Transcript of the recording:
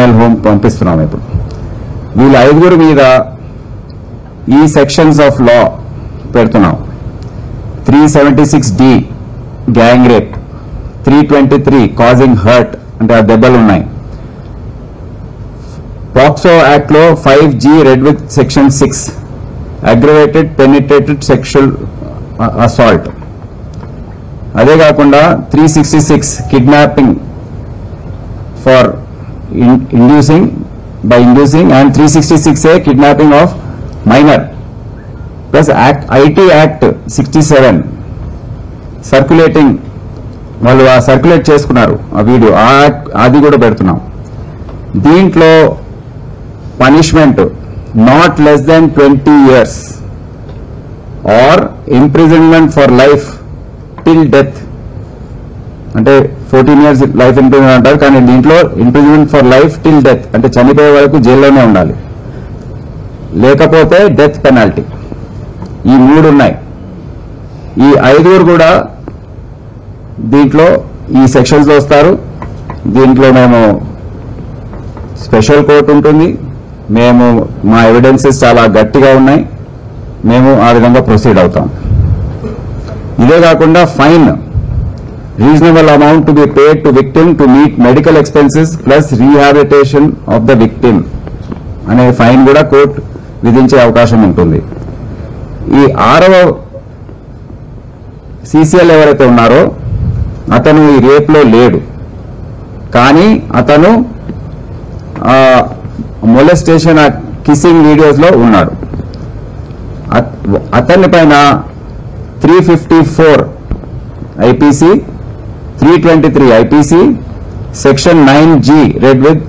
juvenile home పంపిస్తున్నాం ఇప్పుడు వీళ్ళ ఐదుగురు మీద ఈ సెక్షన్స్ ఆఫ్ లా పెడుతున్నాం three seventy six D gang rape three twenty three causing hurt అంటే ఆ దెబ్బలు ఉన్నాయి పాక్సో యాక్ట్ లో five G read with section six aggravated penetrated sexual assault అదే కాకుండా three sixty six kidnapping for inducing by inducing and three sixty six A kidnapping of minor plus act IT act sixty seven circulating వాళ్ళు ఆ circulate చేసుకున్నారు ఆ video ఆ act అది కూడా పెడుతున్నాం దీంట్లో punishment not less than twenty years or imprisonment for life till death అంటే ఫోర్టీన్ ఇయర్స్ లైఫ్ ఇంప్రిజన్మెంట్ అంటారు కానీ దీంట్లో imprisonment for life till death అంటే చనిపోయే వరకు జైల్లోనే ఉండాలి లేకపోతే డెత్ పెనాల్టీ ఈ మూడు ఉన్నాయి ఈ ఐదుగురు కూడా దీంట్లో ఈ సెక్షన్స్ లో వస్తారు దీంట్లో మేము స్పెషల్ కోర్ట్ ఉంటుంది మేము మా ఎవిడెన్సెస్ చాలా గట్టిగా ఉన్నాయి మేము ఆ విధంగా ప్రొసీడ్ అవుతాం ఇదే కాకుండా fine reasonable amount to be paid to victim to meet medical expenses plus rehabilitation of the victim అనే ఫైన్ కూడా కోర్టు విధించే అవకాశం ఉంటుంది ఈ ఆరవ సీసీఎల్ ఎవరైతే ఉన్నారో అతను ఈ రేప్లో లేడు కానీ అతను మొలెస్టేషన్ కిస్సింగ్ వీడియోస్ లో ఉన్నాడు అత- అతని పైన three fifty four IPC three twenty three IPC section nine G read with